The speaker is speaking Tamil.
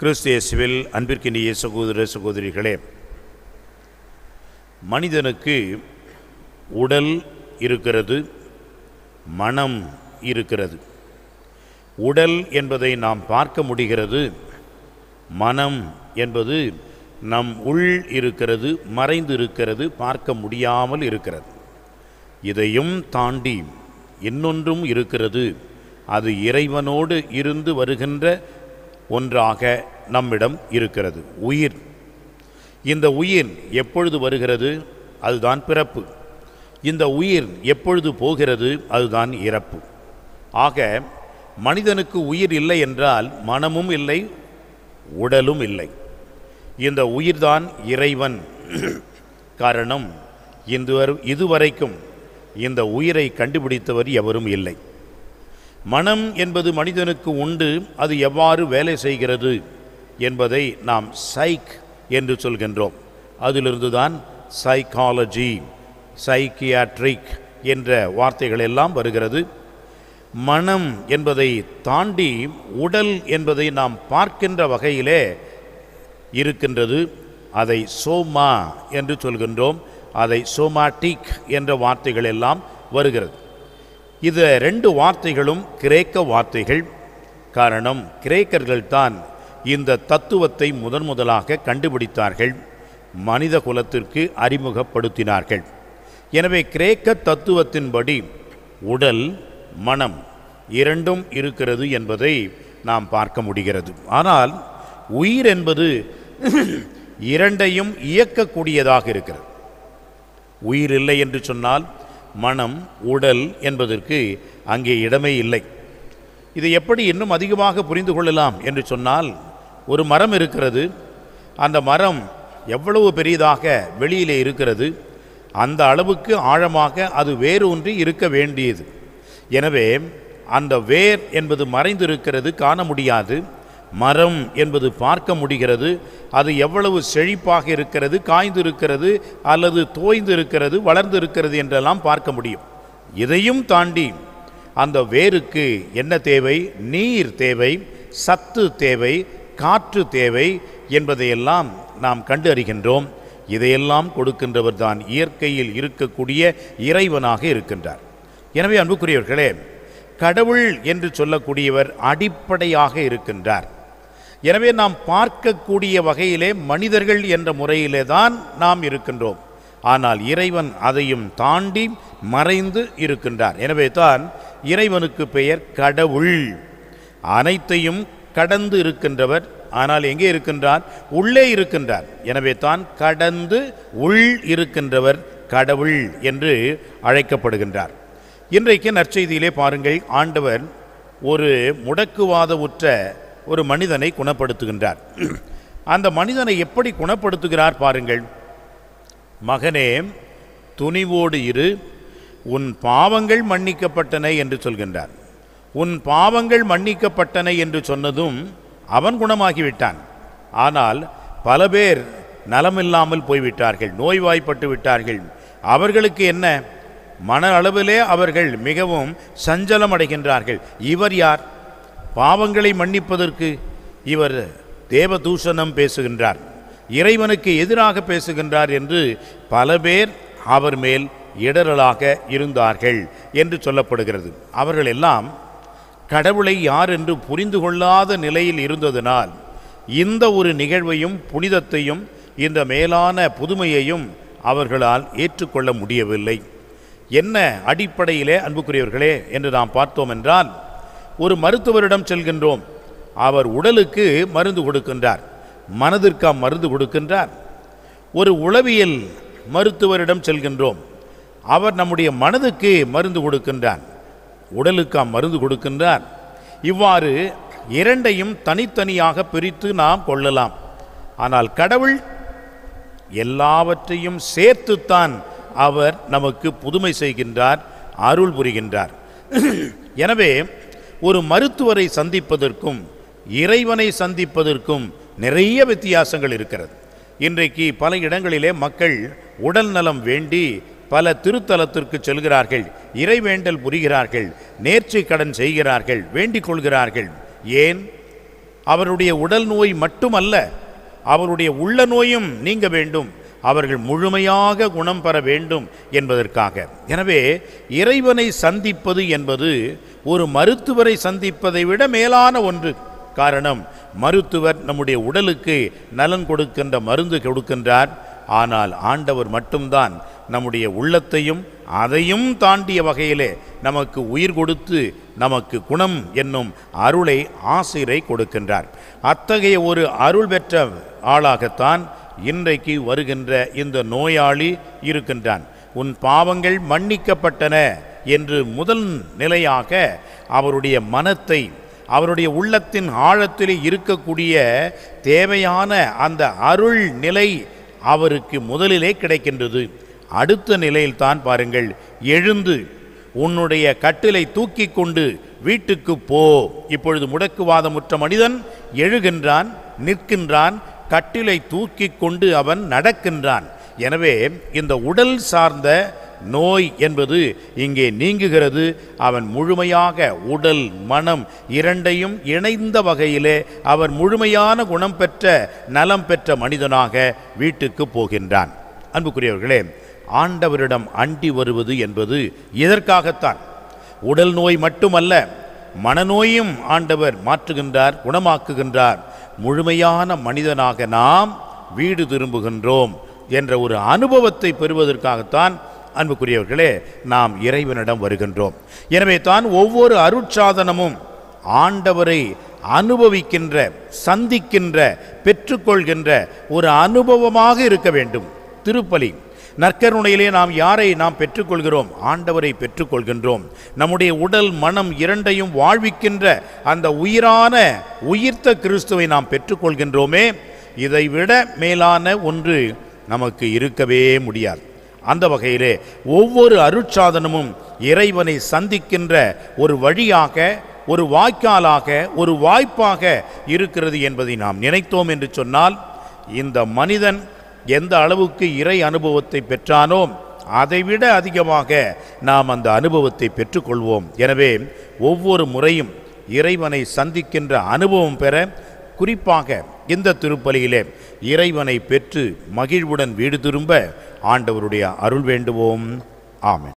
கிறிஸ்து இயேசுவில் அன்பிற்கினிய சகோதர சகோதரிகளே மனிதனுக்கு உடல் இருக்கிறது மனம் இருக்கிறது உடல் என்பதை நாம் பார்க்க முடிகிறது மனம் என்பது நம் உள் இருக்கிறது மறைந்து இருக்கிறது பார்க்க முடியாமல் இருக்கிறது இதையும் தாண்டி இன்னொன்றும் இருக்கிறது அது இறைவனோடு இருந்து வருகின்ற ஒன்றாக நம்மிடம் இருக்கிறது உயிர் இந்த உயிர் எப்பொழுது வருகிறது அதுதான் பிறப்பு இந்த உயிர் எப்பொழுது போகிறது அதுதான் இறப்பு ஆக மனிதனுக்கு உயிர் இல்லை என்றால் மனமும் இல்லை உடலும் இல்லை இந்த உயிர்தான் இறைவன் காரணம் இந்த இதுவரைக்கும் இந்த உயிரை கண்டுபிடித்தவர் எவரும் இல்லை மனம் என்பது மனிதனுக்கு உண்டு அது எவ்வாறு வேலை செய்கிறது என்பதை நாம் சைக் என்று சொல்கின்றோம் அதிலிருந்து தான் சைக்காலஜி சைக்கியாட்ரிக் என்ற வார்த்தைகள் எல்லாம் வருகிறது மனம் என்பதை தாண்டி உடல் என்பதை நாம் பார்க்கின்ற வகையிலே இருக்கின்றது அதை சோமா என்று சொல்கின்றோம் அதை சோமாட்டிக் என்ற வார்த்தைகள் எல்லாம் வருகிறது இது ரெண்டு வார்த்தைகளும் கிரேக்க வார்த்தைகள் காரணம் கிரேக்கர்கள் தான் இந்த தத்துவத்தை முதன் முதலாக கண்டுபிடித்தார்கள் மனித குலத்திற்கு அறிமுகப்படுத்தினார்கள் எனவே கிரேக்க தத்துவத்தின்படி உடல் மனம் இரண்டும் இருக்கிறது என்பதை நாம் பார்க்க முடிகிறது ஆனால் உயிர் என்பது இரண்டையும் இயக்கக்கூடியதாக இருக்கிறது உயிர் இல்லை என்று சொன்னால் மனம் உடல் என்பதற்கு அங்கே இடமே இல்லை இதை எப்படி இன்னும் அதிகமாக புரிந்து கொள்ளலாம் என்று சொன்னால் ஒரு மரம் இருக்கிறது அந்த மரம் எவ்வளவு பெரியதாக வெளியிலே இருக்கிறது அந்த அளவுக்கு ஆழமாக அது வேரூன்றி இருக்க வேண்டியது எனவே அந்த வேர் என்பது மறைந்திருக்கிறது காண முடியாது மரம் என்பது பார்க்க முடிகிறது அது எவ்வளவு செழிப்பாக இருக்கிறது காய்ந்திருக்கிறது அல்லது தோய்ந்து இருக்கிறது வளர்ந்து இருக்கிறது என்றெல்லாம் பார்க்க முடியும் இதையும் தாண்டி அந்த வேருக்கு என்ன தேவை நீர் தேவை சத்து தேவை காற்று தேவை என்பதையெல்லாம் நாம் கண்டு அறிகின்றோம் இதையெல்லாம் கொடுக்கின்றவர் தான் இயற்கையில் இருக்கக்கூடிய இறைவனாக இருக்கின்றார் எனவே அன்புக்குரியவர்களே கடவுள் என்று சொல்லக்கூடியவர் அடிப்படையாக இருக்கின்றார் எனவே நாம் பார்க்கக்கூடிய வகையிலே மனிதர்கள் என்ற முறையிலே தான் நாம் இருக்கின்றோம் ஆனால் இறைவன் அதையும் தாண்டி மறைந்து இருக்கின்றார் எனவே தான் இறைவனுக்கு பெயர் கடவுள் அனைத்தையும் கடந்து இருக்கின்றவர் ஆனால் எங்கே இருக்கின்றார் உள்ளே இருக்கின்றார் எனவே தான் கடந்து உள் இருக்கின்றவர் கடவுள் என்று அழைக்கப்படுகின்றார் இன்றைக்கு நற்செய்தியிலே பாருங்கள் ஆண்டவர் ஒரு முடக்குவாத உற்ற ஒரு மனிதனை குணப்படுத்துகின்றார் அந்த மனிதனை எப்படி குணப்படுத்துகிறார் பாருங்கள் மகனே துணிவோடு இரு உன் பாவங்கள் மன்னிக்கப்பட்டன என்று சொல்கின்றார் உன் பாவங்கள் மன்னிக்கப்பட்டன என்று சொன்னதும் அவன் குணமாகிவிட்டான் ஆனால் பல பேர் நலமில்லாமல் போய்விட்டார்கள் நோய்வாய்ப்பட்டு விட்டார்கள் அவர்களுக்கு என்ன மன அளவிலே அவர்கள் மிகவும் சஞ்சலம் அடைகின்றார்கள் இவர் யார் பாவங்களை மன்னிப்பதற்கு இவர் தேவதூஷணம் பேசுகின்றார் இறைவனுக்கு எதிராக பேசுகின்றார் என்று பல பேர் அவர் மேல் இடரலாக இருந்தார்கள் என்று சொல்லப்படுகிறது அவர்கள் எல்லாம் கடவுளை யார் என்று புரிந்து கொள்ளாத நிலையில் இருந்ததனால் இந்த ஒரு நிகழ்வையும் புனிதத்தையும் இந்த மேலான புதுமையையும் அவர்களால் ஏற்றுக்கொள்ள முடியவில்லை என்ன அடிப்படையிலே அன்புக்குரியவர்களே என்று நாம் பார்த்தோம் என்றால் ஒரு மருத்துவரிடம் செல்கின்றோம் அவர் உடலுக்கு மருந்து கொடுக்கின்றார் மனதிற்காம் மருந்து கொடுக்கின்றார் ஒரு உளவியல் மருத்துவரிடம் செல்கின்றோம் அவர் நம்முடைய மனதுக்கு மருந்து கொடுக்கின்றார் உடலுக்காம் மருந்து கொடுக்கின்றார் இவ்வாறு இரண்டையும் தனித்தனியாக பிரித்து நாம் கொள்ளலாம் ஆனால் கடவுள் எல்லாவற்றையும் சேர்த்துத்தான் அவர் நமக்கு புதுமை செய்கின்றார் அருள் புரிகின்றார் எனவே ஒரு மருத்துவரை சந்திப்பதற்கும் இறைவனை சந்திப்பதற்கும் நிறைய வித்தியாசங்கள் இருக்கிறது இன்றைக்கு பல இடங்களிலே மக்கள் உடல் நலம் வேண்டி பல திருத்தலத்திற்கு செல்கிறார்கள் இறைவேண்டல் புரிகிறார்கள் நேர்ச்சை கடன் செய்கிறார்கள் வேண்டிக் கொள்கிறார்கள் ஏன் அவருடைய உடல் நோய் மட்டுமல்ல அவருடைய உள்ள நோயும் நீங்க வேண்டும் அவர்கள் முழுமையாக குணம் பெற வேண்டும் என்பதற்காக எனவே இறைவனை சந்திப்பது என்பது ஒரு மருத்துவரை சந்திப்பதை விட மேலான ஒன்று காரணம் மருத்துவர் நம்முடைய உடலுக்கு நலன் கொடுக்கின்ற மருந்து கொடுக்கின்றார் ஆனால் ஆண்டவர் மட்டும்தான் நம்முடைய உள்ளத்தையும் அதையும் தாண்டிய வகையிலே நமக்கு உயிர் கொடுத்து நமக்கு குணம் என்னும் அருளை ஆசிரை கொடுக்கின்றார் அத்தகைய ஒரு அருள் பெற்ற ஆளாகத்தான் இன்றைக்கு வருகின்ற இந்த நோயாளி இருக்கின்றான் உன் பாவங்கள் மன்னிக்கப்பட்டன என்று முதல் நிலையாக அவருடைய மனத்தை அவருடைய உள்ளத்தின் ஆழத்திலே இருக்கக்கூடிய தேவையான அந்த அருள் நிலை அவருக்கு முதலிலே கிடைக்கின்றது அடுத்த நிலையில்தான் பாருங்கள் எழுந்து உன்னுடைய கட்டிலை தூக்கி கொண்டு வீட்டுக்கு போ இப்பொழுது முடக்குவாதமுற்ற மனிதன் எழுகின்றான் நிற்கின்றான் கட்டிலை தூக்கி கொண்டு அவன் நடக்கின்றான் எனவே இந்த உடல் சார்ந்த நோய் என்பது இங்கே நீங்குகிறது அவன் முழுமையாக உடல் மனம் இரண்டையும் இணைந்த வகையிலே அவர் முழுமையான குணம் பெற்ற நலம் பெற்ற மனிதனாக வீட்டுக்கு போகின்றான் அன்புக்குரியவர்களே ஆண்டவரிடம் அண்டி வருவது என்பது இதற்காகத்தான் உடல் நோய் மட்டுமல்ல மனநோயும் ஆண்டவர் மாற்றுகின்றார் குணமாக்குகின்றார் முழுமையான மனிதனாக நாம் வீடு திரும்புகின்றோம் என்ற ஒரு அனுபவத்தை பெறுவதற்காகத்தான் அன்புக்குரியவர்களே நாம் இறைவனிடம் வருகின்றோம் எனவே தான் ஒவ்வொரு அருட்சாதனமும் ஆண்டவரை அனுபவிக்கின்ற சந்திக்கின்ற பெற்றுக்கொள்கின்ற ஒரு அனுபவமாக இருக்க வேண்டும் திருப்பலி நற்கருணையிலே நாம் யாரை நாம் பெற்றுக்கொள்கிறோம் ஆண்டவரை பெற்றுக்கொள்கின்றோம் நம்முடைய உடல் மனம் இரண்டையும் வாழ்விக்கின்ற அந்த உயிரான உயிர்த்த கிறிஸ்துவை நாம் பெற்றுக்கொள்கின்றோமே இதைவிட மேலான ஒன்று நமக்கு இருக்கவே முடியாது அந்த வகையிலே ஒவ்வொரு அருட்சாதனமும் இறைவனை சந்திக்கின்ற ஒரு வழியாக ஒரு வாய்க்காலாக ஒரு வாய்ப்பாக இருக்கிறது என்பதை நாம் நினைத்தோம் என்று சொன்னால் இந்த மனிதன் எந்த அளவுக்கு இறை அனுபவத்தை பெற்றானோ அதைவிட அதிகமாக நாம் அந்த அனுபவத்தை பெற்றுக்கொள்வோம் எனவே ஒவ்வொரு முறையும் இறைவனை சந்திக்கின்ற அனுபவம் பெற குறிப்பாக இந்த திருப்பலியிலே இறைவனை பெற்று மகிழ்வுடன் வீடு திரும்ப ஆண்டவருடைய அருள் வேண்டுவோம் ஆமென்